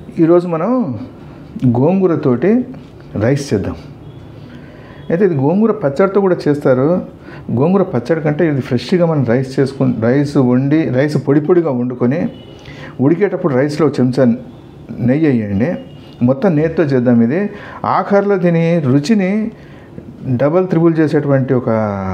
ఈరోజు మనం గోంగూరతోటి రైస్ చేద్దాం అయితే ఇది గోంగూర పచ్చడితో కూడా చేస్తారు గోంగూర పచ్చడి కంటే ఇది ఫ్రెష్గా మనం రైస్ చేసుకుని రైస్ వండి రైస్ పొడి పొడిగా వండుకొని ఉడికేటప్పుడు రైస్లో ఒక చెంచా నెయ్యి వేయండి మొత్తం నేతితో చేద్దాం ఇది ఆఖరిలో దీని రుచిని డబల్ త్రిబుల్ చేసేటువంటి ఒక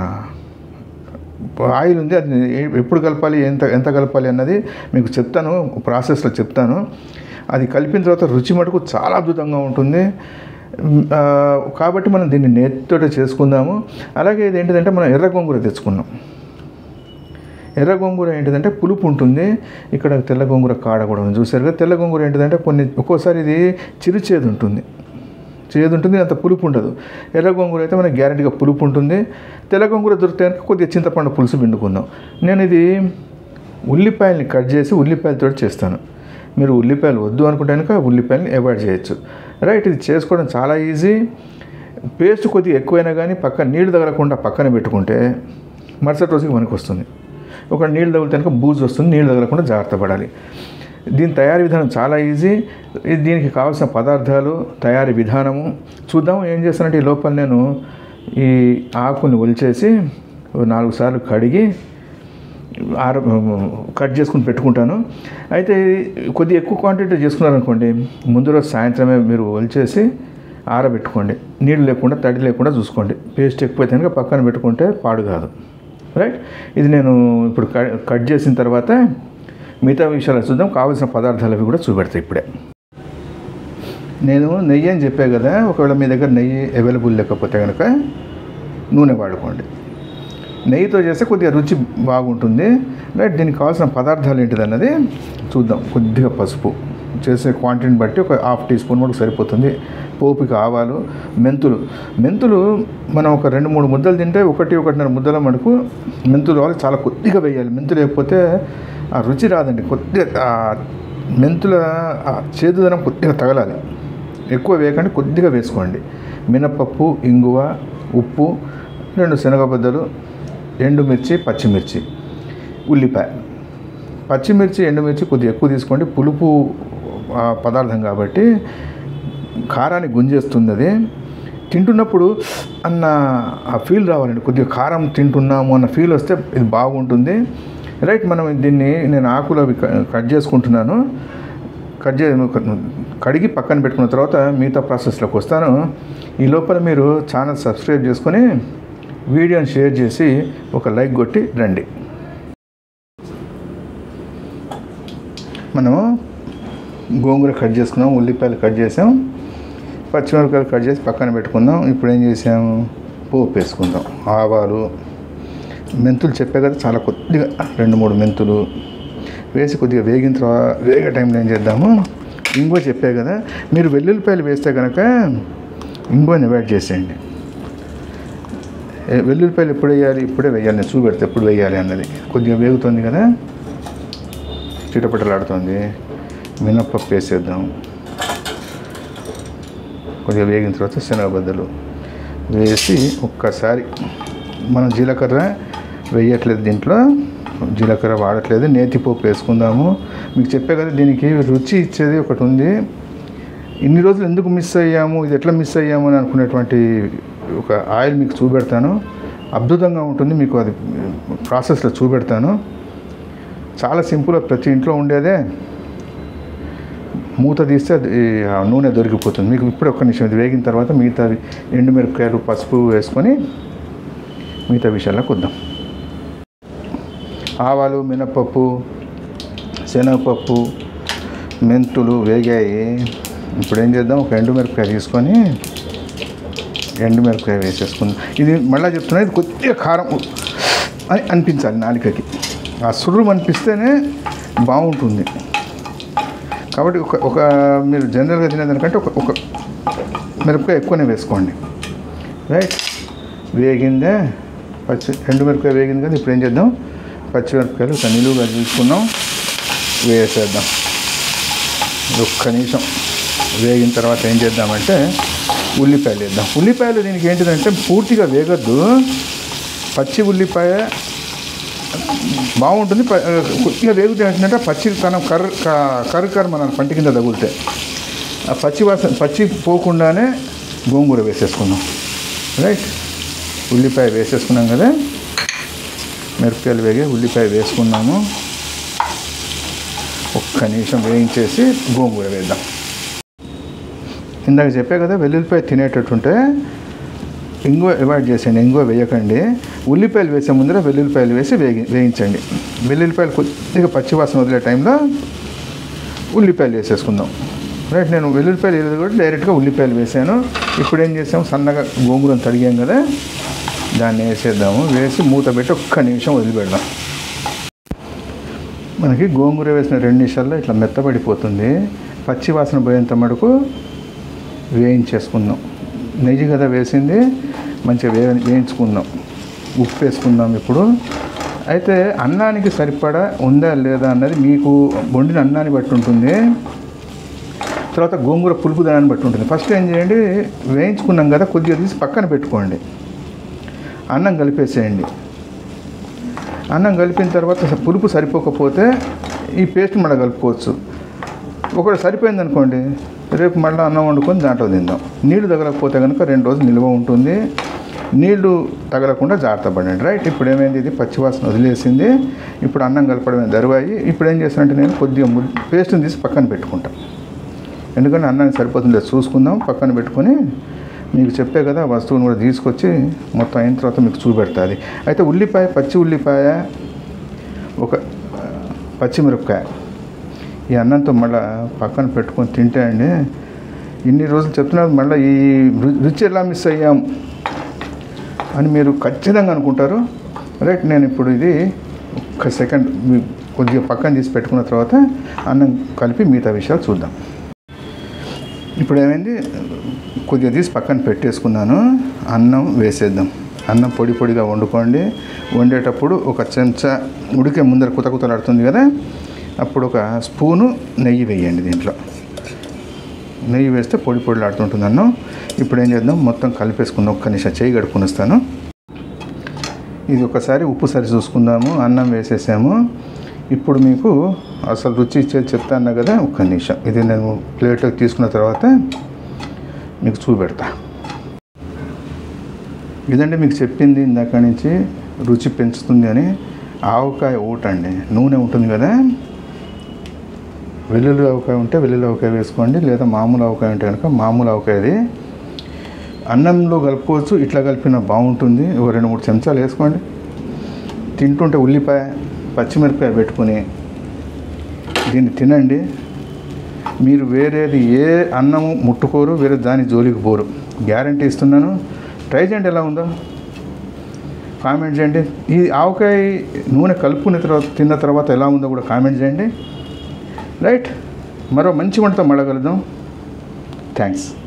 ఆయిల్ ఉంది అది ఎప్పుడు కలపాలి ఎంత ఎంత కలపాలి అన్నది మీకు చెప్తాను ప్రాసెస్లో చెప్తాను అది కలిపిన తర్వాత రుచి మటుకు చాలా అద్భుతంగా ఉంటుంది ఆ, కాబట్టి మనం దీన్ని నేతితోటే చేసుకుందాము అలాగే ఇది ఏంటిదంటే మనం ఎర్ర గోంగూర తెచ్చుకున్నాం ఎర్ర గోంగూర ఏంటిదంటే పులుపు ఉంటుంది ఇక్కడ తెల్ల గోంగూర కాడ కూడా ఉంది చూసారు కదా తెల్ల గోంగూర ఏంటిదంటే కొన్ని ఒక్కోసారి ఇది చిరుచేదు ఉంటుంది చేదు ఉంటుంది అంత పులుపు ఉండదు ఎర్ర గోంగూర అయితే మనకి గ్యారెంటీగా పులుపు ఉంటుంది తెల్ల గోంగూర దొరికితే కనుక కొద్దిగా చింతపండు పులుసు పిండుకుందాం నేను ఇది ఉల్లిపాయల్ని కట్ చేసి ఉల్లిపాయలతో చేస్తాను మీరు ఉల్లిపాయలు వద్దు అనుకుంటే కనుక ఉల్లిపాయలని అవాయిడ్ చేయొచ్చు రైట్ ఇది చేసుకోవడం చాలా ఈజీ పేస్ట్ కొద్దిగా ఎక్కువైనా కానీ పక్కన నీళ్ళు తగలకుండా పక్కన పెట్టుకుంటే మరుసటి రోజుకి మనకు వస్తుంది ఒక నీళ్ళు తగిలితే కనుక బూజు వస్తుంది నీళ్ళు తగలకుండా జాగ్రత్త పడాలి దీని తయారీ విధానం చాలా ఈజీ ఇది దీనికి కావాల్సిన పదార్థాలు తయారీ విధానము చూద్దాం ఏం చేస్తానంటే ఈ లోపల నేను ఈ ఆకుని ఒలిచేసి ఓ నాలుగు సార్లు కడిగి ఆర కట్ చేసుకుని పెట్టుకుంటాను అయితే కొద్దిగా ఎక్కువ క్వాంటిటీ చేసుకున్నారనుకోండి ముందు రోజు సాయంత్రమే మీరు ఒలిచేసి ఆరబెట్టుకోండి నీళ్ళు లేకుండా తడి లేకుండా చూసుకోండి పేస్ట్ ఎక్కువైతే కనుక పక్కన పెట్టుకుంటే పాడు కాదు రైట్ ఇది నేను ఇప్పుడు క- కట్ చేసిన తర్వాత మిగతా విషయాలు చూద్దాం కావాల్సిన పదార్థాలు అవి కూడా చూపెడతాయి ఇప్పుడే నేను నెయ్యి అని చెప్పే కదా ఒకవేళ మీ దగ్గర నెయ్యి అవైలబుల్ లేకపోతే కనుక నూనె వాడుకోండి నెయ్యితో చేస్తే కొద్దిగా రుచి బాగుంటుంది రైట్ దీనికి కావాల్సిన పదార్థాలు ఏంటిది అన్నది చూద్దాం కొద్దిగా పసుపు చేసే క్వాంటిటీని బట్టి ఒక హాఫ్ టీ స్పూన్ వరకు సరిపోతుంది పోపుకి ఆవాలు మెంతులు మెంతులు మనం ఒక రెండు మూడు ముద్దలు తింటే ఒకటి ఒకటిన్నర ముద్దల మటుకు మెంతులు వాళ్ళకి చాలా కొద్దిగా వేయాలి మెంతులు లేకపోతే ఆ రుచి రాదండి కొద్దిగా ఆ మెంతుల ఆ చేదుదనం కొద్దిగా తగలాలి ఎక్కువ వేయకండి కొద్దిగా వేసుకోండి మినపప్పు ఇంగువ ఉప్పు రెండు శనగబద్దలు ఎండుమిర్చి పచ్చిమిర్చి ఉల్లిపాయ పచ్చిమిర్చి ఎండుమిర్చి కొద్దిగా ఎక్కువ తీసుకోండి పులుపు ఆ, పదార్థం కాబట్టి కారాన్ని గుంజేస్తుంది అది తింటున్నప్పుడు అన్న ఆ ఫీల్ రావాలండి కొద్దిగా కారం తింటున్నాము అన్న ఫీల్ వస్తే ఇది బాగుంటుంది రైట్ మనం దీన్ని నేను ఆకులు అవి క- కట్ చేసుకుంటున్నాను కట్ చే కడిగి పక్కన పెట్టుకున్న తర్వాత మిగతా ప్రాసెస్లోకి వస్తాను ఈ లోపల మీరు ఛానల్ సబ్స్క్రైబ్ చేసుకొని వీడియోని షేర్ చేసి ఒక లైక్ కొట్టి రండి మనము గోంగూర కట్ చేసుకున్నాం ఉల్లిపాయలు కట్ చేసాం పచ్చిమిరపకాయలు కట్ చేసి పక్కన పెట్టుకుందాం ఇప్పుడు ఏం చేసాము పోపు వేసుకుందాం ఆవాలు మెంతులు చెప్పే కదా చాలా కొద్దిగా రెండు మూడు మెంతులు వేసి కొద్దిగా వేగిన తర్వాత వేగే టైంలో ఏం చేద్దాము ఇంగువ చెప్పే కదా మీరు వెల్లుల్లిపాయలు వేస్తే కనుక ఇంగువని అవాయిడ్ చేసేయండి ఏ- వెల్లుల్లిపాయలు ఎప్పుడు వేయాలి ఇప్పుడే వేయాలి నేను చూపెడితే ఎప్పుడు వేయాలి అన్నది కొద్దిగా వేగుతుంది కదా చిటపటలాడుతుంది మినప్పప్పు వేసేద్దాం కొద్దిగా వేగిన తర్వాత శనగబద్దలు వేసి ఒక్కసారి మనం జీలకర్ర వేయట్లేదు దీంట్లో జీలకర్ర వాడట్లేదు నేతి పోపు వేసుకుందాము మీకు చెప్పే కదా దీనికి రుచి ఇచ్చేది ఒకటి ఉంది ఇన్ని రోజులు ఎందుకు మిస్ అయ్యాము ఇది ఎట్లా మిస్ అయ్యాము అని అనుకునేటువంటి ఒక ఆయిల్ మీకు చూపెడతాను అద్భుతంగా ఉంటుంది మీకు అది ప్రాసెస్లో చూపెడతాను చాలా సింపుల్ ప్రతి ఇంట్లో ఉండేదే మూత తీస్తే అది ఆ నూనె దొరికిపోతుంది మీకు ఇప్పుడు ఒక్క నిమిషం ఇది వేగిన తర్వాత మిగతా ఎండుమిరపకాయలు పసుపు వేసుకొని మిగతా విషయాలకు వద్దాం ఆవాలు మినపప్పు శనగపప్పు మెంతులు వేగాయి ఇప్పుడు ఏం చేద్దాం ఒక ఎండుమిరపకాయ తీసుకొని ఎండుమిరపకాయ వేసేసుకుందాం ఇది మళ్ళీ చెప్తున్నా ఇది కొద్దిగా కారం అని అనిపించాలి నాలుకకి ఆ సుర్రం అనిపిస్తేనే బాగుంటుంది కాబట్టి ఒక ఒక మీరు జనరల్గా తినేదానికంటే ఒక ఒక మిరపకాయ ఎక్కువనే వేసుకోండి రైట్ వేగిందే పచ్చి ఎండు మిరపకాయ వేగింది కదా ఇప్పుడు ఏం చేద్దాం పచ్చిమిరపకాయలు ఒక నిలువుగా తీసుకున్నాం వేసేద్దాం ఒక్క నిమిషం వేగిన తర్వాత ఏం చేద్దామంటే ఉల్లిపాయలు వేద్దాం ఉల్లిపాయలు దీనికి ఏంటిదంటే పూర్తిగా వేగద్దు పచ్చి ఉల్లిపాయ బాగుంటుంది ప- కొద్దిగా వేగుతే ఏంటంటే పచ్చి తనం కర్ర క- కర్ర కర్ర మన పంటి కింద తగులుతాయి ఆ పచ్చి వాసన పచ్చి పోకుండానే గోంగూర వేసేసుకుందాం రైట్ ఉల్లిపాయ వేసేసుకున్నాం కదా మిరపకాయలు వేగి ఉల్లిపాయ వేసుకున్నాము ఒక్క నిమిషం వేయించేసి గోంగూర వేద్దాం ఇందాక చెప్పే కదా వెల్లుల్లిపాయ తినేటట్టుంటే ఇంగువ అవాయిడ్ చేసేయండి ఇంగువ వేయకండి ఉల్లిపాయలు వేసే ముందర వెల్లుల్లిపాయలు వేసి వేగి వేయించండి వెల్లుల్లిపాయలు కొద్దిగా పచ్చివాసన వదిలే టైంలో ఉల్లిపాయలు వేసేసుకుందాం రైట్ నేను వెల్లుల్లిపాయలు వేయలేదు కూడా డైరెక్ట్గా ఉల్లిపాయలు వేసాను ఇప్పుడు ఏం చేసాము సన్నగా గోంగూరను తడిగాం కదా దాన్ని వేసేద్దాము వేసి మూత పెట్టి ఒక్క నిమిషం వదిలిపెడదాం మనకి గోంగూర వేసిన రెండు నిమిషాల్లో ఇట్లా మెత్తబడిపోతుంది పచ్చి వాసన పోయేంత మటుకు వేయించేసుకుందాం నెయ్యి కదా వేసింది మంచిగా వే వేయించుకుందాం ఉప్పు వేసుకుందాం ఇప్పుడు అయితే అన్నానికి సరిపడా ఉందా లేదా అన్నది మీకు వండిన అన్నాన్ని బట్టి ఉంటుంది తర్వాత గోంగూర పులుపు దాన్ని బట్టి ఉంటుంది ఫస్ట్ ఏం చేయండి వేయించుకున్నాం కదా కొద్దిగా తీసి పక్కన పెట్టుకోండి అన్నం కలిపేసేయండి అన్నం కలిపిన తర్వాత స- పులుపు సరిపోకపోతే ఈ పేస్ట్ మళ్ళీ కలుపుకోవచ్చు ఒకటి సరిపోయింది అనుకోండి రేపు మళ్ళీ అన్నం వండుకొని దాంట్లో తిందాం నీళ్లు తగలకపోతే కనుక రెండు రోజులు నిల్వ ఉంటుంది నీళ్లు తగలకుండా జాగ్రత్త పడండి రైట్ ఇప్పుడు ఏమైంది ఇది పచ్చివాసన వదిలేసింది ఇప్పుడు అన్నం కలపడమే దరువాయి ఇప్పుడు ఏం చేస్తానంటే నేను కొద్దిగా ముద్ద పేస్ట్ని తీసి పక్కన పెట్టుకుంటా ఎందుకంటే అన్నానికి సరిపోతుందో చూసుకుందాం పక్కన పెట్టుకొని మీకు చెప్పే కదా ఆ వస్తువుని కూడా తీసుకొచ్చి మొత్తం అయిన తర్వాత మీకు చూపెడుతుంది అయితే ఉల్లిపాయ పచ్చి ఉల్లిపాయ ఒక పచ్చిమిరపకాయ ఈ అన్నంతో మళ్ళీ పక్కన పెట్టుకొని తింటే అండి ఇన్ని రోజులు చెప్తున్నారు మళ్ళీ ఈ రు- రుచి ఎలా మిస్ అయ్యాం అని మీరు ఖచ్చితంగా అనుకుంటారు రైట్ నేను ఇప్పుడు ఇది ఒక్క సెకండ్ మీ కొద్దిగా పక్కన తీసి పెట్టుకున్న తర్వాత అన్నం కలిపి మిగతా విషయాలు చూద్దాం ఇప్పుడు ఏమైంది కొద్దిగా తీసి పక్కన పెట్టేసుకున్నాను అన్నం వేసేద్దాం అన్నం పొడి పొడిగా వండుకోండి వండేటప్పుడు ఒక చెంచా ఉడికే ముందర కుత కుతలాడుతుంది కదా అప్పుడు ఒక స్పూను నెయ్యి వేయండి దీంట్లో నెయ్యి వేస్తే పొడి పొడిలాడుతుంటుంది అన్నం ఇప్పుడు ఏం చేద్దాం మొత్తం కలిపేసుకుందాం ఒక్క నిమిషం చేయి కడుక్కొని వస్తాను ఇది ఒకసారి ఉప్పు సరి చూసుకుందాము అన్నం వేసేసాము ఇప్పుడు మీకు అసలు రుచి ఇచ్చేది చెప్తాను కదా ఒక్క నిమిషం ఇది నేను ప్లేట్లోకి తీసుకున్న తర్వాత మీకు చూపెడతా ఇదంటే మీకు చెప్పింది ఇందాక నుంచి రుచి పెంచుతుంది అని ఆవకాయ ఊటండి నూనె ఉంటుంది కదా వెల్లుల్లి ఆవకాయ ఉంటే వెల్లుల్లి ఆవకాయ వేసుకోండి లేదా మామూలు ఆవకాయ ఉంటే కనుక మామూలు ఆవకాయది అన్నంలో కలుపుకోవచ్చు ఇట్లా కలిపిన బాగుంటుంది ఒక రెండు మూడు చెంచాలు వేసుకోండి తింటుంటే ఉల్లిపాయ పచ్చిమిరపకాయ పెట్టుకొని దీన్ని తినండి మీరు వేరేది ఏ అన్నము ముట్టుకోరు వేరే దాని జోలికి పోరు గ్యారంటీ ఇస్తున్నాను ట్రై చేయండి ఎలా ఉందో కామెంట్ చేయండి ఈ ఆవకాయ నూనె కలుపుకున్న తర్వాత తిన్న తర్వాత ఎలా ఉందో కూడా కామెంట్ చేయండి రైట్ మరో మంచి వంటతో మళ్ళగలుద్దాం థ్యాంక్స్